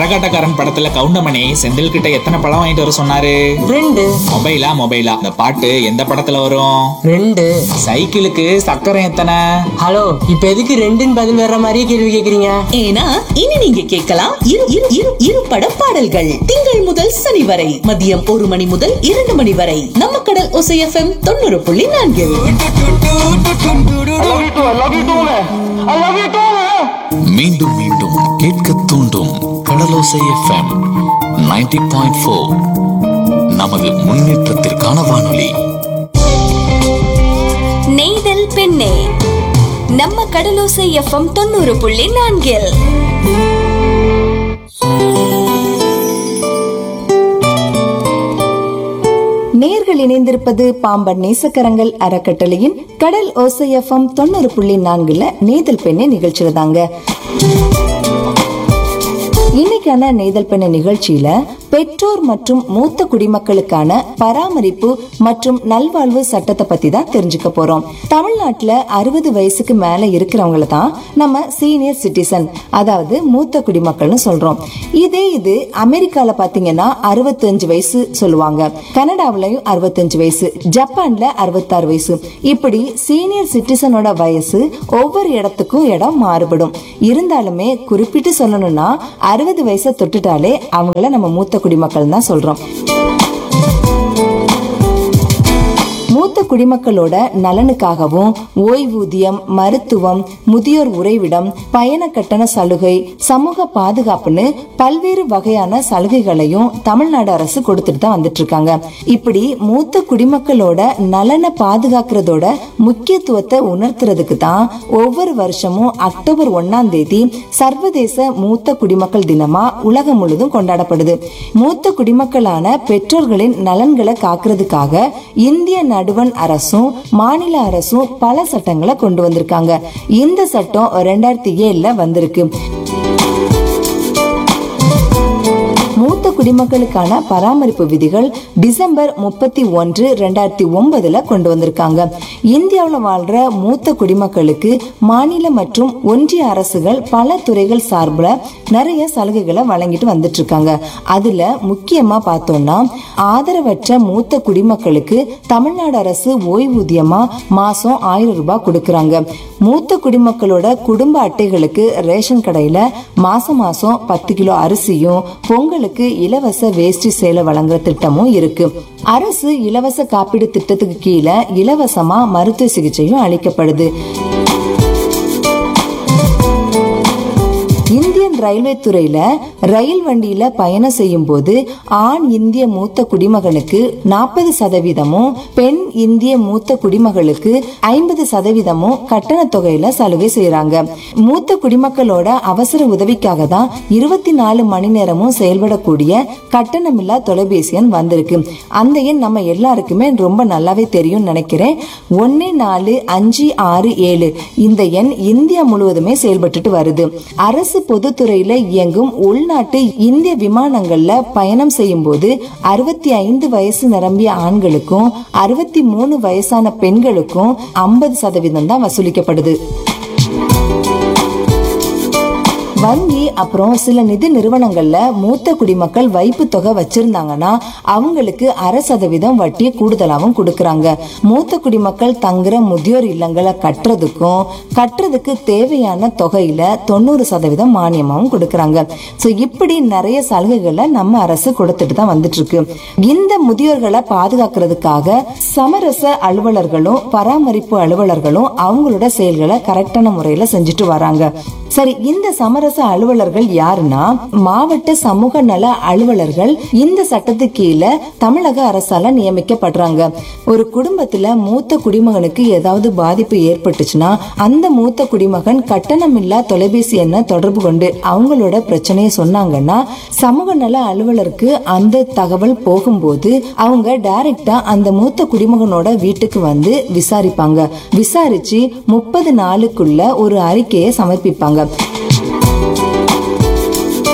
கரகாட்டக்காரன் படத்துல கவுண்டமணி செந்தில் கிட்ட எத்தனை பழம் வாங்கிட்டு வர சொன்னாரு ரெண்டு மொபைலா மொபைலா இந்த பாட்டு எந்த படத்துல வரும் ரெண்டு சைக்கிளுக்கு சக்கரம் எத்தனை ஹலோ இப்ப எதுக்கு ரெண்டுன்னு பதில் வர்ற மாதிரியே கேள்வி கேக்குறீங்க ஏன்னா இனி நீங்க கேட்கலாம் இரு இரு இரு இரு பட பாடல்கள் திங்கள் முதல் சனி வரை மதியம் ஒரு மணி முதல் இரண்டு மணி வரை நம்ம கடல் ஒசை எஃப்எம் தொண்ணூறு புள்ளி நான்கில் மீண்டும் மீண்டும் கேட்க தூண்டும் கடலோசை எஃப்எம் 90.4 பாயிண்ட் ஃபோர் நமது முன்னேற்றத்திற்கான வானொலி நெய்தல் பெண்ணே நம்ம கடலோசை எஃப்எம் தொண்ணூறு புள்ளி நான்கில் நேர்கள் இணைந்திருப்பது பாம்பன் நேசக்கரங்கள் அறக்கட்டளையின் கடல் ஓசைஎஃப்எம் தொண்ணூறு புள்ளி நான்குல நேதல் பெண்ணை நிகழ்ச்சியில தாங்க இன்னைக்கான நெய்தல் பெண்ண நிகழ்ச்சியில பெற்றோர் மற்றும் மூத்த குடிமக்களுக்கான பராமரிப்பு மற்றும் நல்வாழ்வு சட்டத்தை பத்தி தான் தெரிஞ்சுக்க போறோம் தமிழ்நாட்டுல அறுபது வயசுக்கு மேல இருக்கிறவங்கள தான் நம்ம சீனியர் சிட்டிசன் அதாவது மூத்த குடிமக்கள்னு சொல்றோம் இதே இது அமெரிக்கால பாத்தீங்கன்னா அறுபத்தஞ்சு வயசு சொல்லுவாங்க கனடாவிலையும் அறுபத்தஞ்சு வயசு ஜப்பான்ல அறுபத்தாறு வயசு இப்படி சீனியர் சிட்டிசனோட வயசு ஒவ்வொரு இடத்துக்கும் இடம் மாறுபடும் இருந்தாலுமே குறிப்பிட்டு சொல்லணும்னா அறுபது வயசை தொட்டுட்டாலே அவங்கள நம்ம மூத்த குடிமக்கள் தான் சொல்றோம் மூத்த குடிமக்களோட நலனுக்காகவும் ஓய்வூதியம் மருத்துவம் முதியோர் உறைவிடம் பயண கட்டண சலுகை சமூக பாதுகாப்புன்னு பல்வேறு வகையான சலுகைகளையும் தமிழ்நாடு அரசு கொடுத்துட்டு தான் வந்துட்டு இருக்காங்க இப்படி மூத்த குடிமக்களோட நலனை பாதுகாக்கிறதோட முக்கியத்துவத்தை உணர்த்துறதுக்கு தான் ஒவ்வொரு வருஷமும் அக்டோபர் ஒன்னாம் தேதி சர்வதேச மூத்த குடிமக்கள் தினமா உலகம் முழுதும் கொண்டாடப்படுது மூத்த குடிமக்களான பெற்றோர்களின் நலன்களை காக்கிறதுக்காக இந்திய நடுவண் அரசும் மாநில அரசும் பல சட்டங்களை கொண்டு வந்திருக்காங்க இந்த சட்டம் ரெண்டாயிரத்தி ஏழுல வந்திருக்கு மூத்த குடிமக்களுக்கான பராமரிப்பு விதிகள் டிசம்பர் முப்பத்தி ஒன்று ரெண்டாயிரத்தி ஒன்பதுல கொண்டு வந்திருக்காங்க இந்தியாவில் வாழ்ற மூத்த குடிமக்களுக்கு மாநில மற்றும் ஒன்றிய அரசுகள் பல துறைகள் சார்பில் நிறைய சலுகைகளை வழங்கிட்டு வந்துட்டு இருக்காங்க அதுல முக்கியமா பார்த்தோம்னா ஆதரவற்ற மூத்த குடிமக்களுக்கு தமிழ்நாடு அரசு ஓய்வூதியமா மாசம் ஆயிரம் ரூபாய் கொடுக்கறாங்க மூத்த குடிமக்களோட குடும்ப அட்டைகளுக்கு ரேஷன் கடையில மாசம் மாசம் பத்து கிலோ அரிசியும் பொங்கலுக்கு இலவச வேஷ்டி சேலை வழங்குற திட்டமும் இருக்கு அரசு இலவச காப்பீடு திட்டத்துக்கு கீழே இலவசமா மருத்துவ சிகிச்சையும் அளிக்கப்படுது இந்தியன் ரயில்வே துறையில ரயில் வண்டியில பயணம் செய்யும் போது ஆண் இந்திய மூத்த குடிமகனுக்கு நாற்பது சதவீதமும் பெண் இந்திய மூத்த குடிமகளுக்கு ஐம்பது சதவீதமும் கட்டண தொகையில சலுகை செய்யறாங்க மூத்த குடிமக்களோட அவசர உதவிக்காக தான் இருபத்தி நாலு மணி நேரமும் செயல்படக்கூடிய கட்டணமில்லா தொலைபேசி எண் வந்திருக்கு அந்த எண் நம்ம எல்லாருக்குமே ரொம்ப நல்லாவே தெரியும் நினைக்கிறேன் ஒன்னு நாலு அஞ்சு ஆறு ஏழு இந்த எண் இந்தியா முழுவதுமே செயல்பட்டுட்டு வருது அரசு பொதுத்துறையில இயங்கும் உள்நாட்டு இந்திய விமானங்கள்ல பயணம் செய்யும் போது அறுபத்தி ஐந்து வயசு நிரம்பிய ஆண்களுக்கும் அறுபத்தி மூணு வயசான பெண்களுக்கும் ஐம்பது சதவீதம் தான் வசூலிக்கப்படுது வங்கி அப்புறம் சில நிதி நிறுவனங்கள்ல மூத்த குடிமக்கள் வைப்பு தொகை வச்சிருந்தாங்கன்னா அவங்களுக்கு அரை சதவீதம் வட்டி கூடுதலாகவும் கொடுக்கறாங்க மூத்த குடிமக்கள் தங்குற முதியோர் இல்லங்களை கட்டுறதுக்கும் கட்டுறதுக்கு தேவையான தொகையில தொண்ணூறு சதவீதம் மானியமாகவும் கொடுக்கறாங்க சோ இப்படி நிறைய சலுகைகளை நம்ம அரசு கொடுத்துட்டு தான் வந்துட்டு இருக்கு இந்த முதியோர்களை பாதுகாக்கிறதுக்காக சமரச அலுவலர்களும் பராமரிப்பு அலுவலர்களும் அவங்களோட செயல்களை கரெக்டான முறையில செஞ்சுட்டு வராங்க சரி இந்த சமரச அலுவலர்கள் யாருன்னா மாவட்ட சமூக நல அலுவலர்கள் இந்த சட்டத்துக்கு கீழே தமிழக அரசால நியமிக்கப்படுறாங்க ஒரு குடும்பத்துல மூத்த குடிமகனுக்கு ஏதாவது பாதிப்பு ஏற்பட்டுச்சுன்னா அந்த மூத்த குடிமகன் கட்டணமில்லா தொலைபேசி எண்ணை தொடர்பு கொண்டு அவங்களோட பிரச்சனையை சொன்னாங்கன்னா சமூக நல அலுவலருக்கு அந்த தகவல் போகும்போது அவங்க டைரக்டா அந்த மூத்த குடிமகனோட வீட்டுக்கு வந்து விசாரிப்பாங்க விசாரிச்சு முப்பது நாளுக்குள்ள ஒரு அறிக்கையை சமர்ப்பிப்பாங்க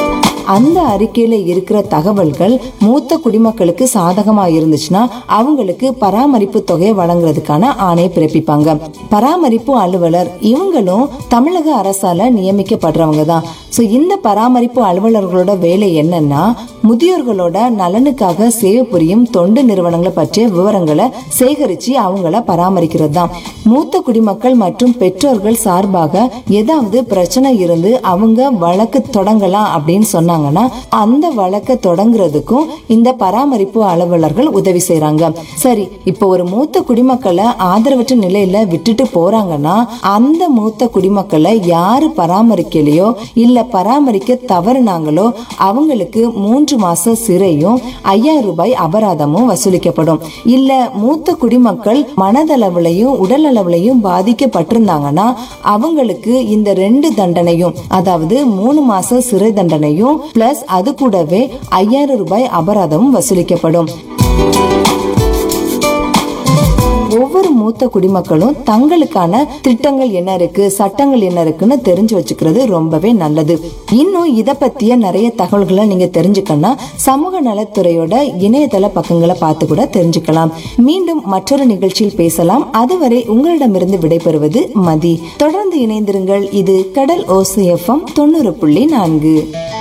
அந்த அறிக்கையில இருக்கிற தகவல்கள் மூத்த குடிமக்களுக்கு சாதகமா இருந்துச்சுன்னா அவங்களுக்கு பராமரிப்பு தொகையை வழங்குறதுக்கான ஆணை பிறப்பிப்பாங்க பராமரிப்பு அலுவலர் இவங்களும் தமிழக அரசால நியமிக்கப்படுறவங்க தான் ஸோ இந்த பராமரிப்பு அலுவலர்களோட வேலை என்னன்னா முதியோர்களோட நலனுக்காக சேவை புரியும் தொண்டு நிறுவனங்களை பற்றிய விவரங்களை சேகரிச்சு அவங்கள பராமரிக்கிறது தான் மூத்த குடிமக்கள் மற்றும் பெற்றோர்கள் சார்பாக ஏதாவது பிரச்சனை இருந்து அவங்க வழக்கு தொடங்கலாம் அப்படின்னு சொன்னாங்கன்னா அந்த வழக்கை தொடங்குறதுக்கும் இந்த பராமரிப்பு அலுவலர்கள் உதவி செய்றாங்க சரி இப்போ ஒரு மூத்த குடிமக்களை ஆதரவற்ற நிலையில விட்டுட்டு போறாங்கன்னா அந்த மூத்த குடிமக்களை யாரு பராமரிக்கலையோ இல்ல பராமரிக்க தவறுனாங்களோ அவங்களுக்கு மூன்று மாச சிறையும் ஐயாயிரம் ரூபாய் அபராதமும் வசூலிக்கப்படும் இல்ல மூத்த குடிமக்கள் மனதளவுலையும் உடல் அளவுலையும் பாதிக்கப்பட்டிருந்தாங்கன்னா அவங்களுக்கு இந்த ரெண்டு தண்டனையும் அதாவது மூணு மாச சிறை தண்டனையும் பிளஸ் அது கூடவே ஐயாயிரம் ரூபாய் அபராதமும் வசூலிக்கப்படும் ஒவ்வொரு மூத்த குடிமக்களும் தங்களுக்கான திட்டங்கள் என்ன இருக்கு சட்டங்கள் என்ன இருக்குன்னு தெரிஞ்சு வச்சுக்கிறது ரொம்பவே நல்லது இன்னும் இத பத்திய நிறைய தகவல்களை நீங்க தெரிஞ்சுக்கணும்னா சமூக நலத்துறையோட இணையதள பக்கங்களை பார்த்து கூட தெரிஞ்சுக்கலாம் மீண்டும் மற்றொரு நிகழ்ச்சியில் பேசலாம் அதுவரை உங்களிடமிருந்து விடைபெறுவது மதி தொடர்ந்து இணைந்திருங்கள் இது கடல் ஓசையஃபம் தொண்ணூறு புள்ளி நான்கு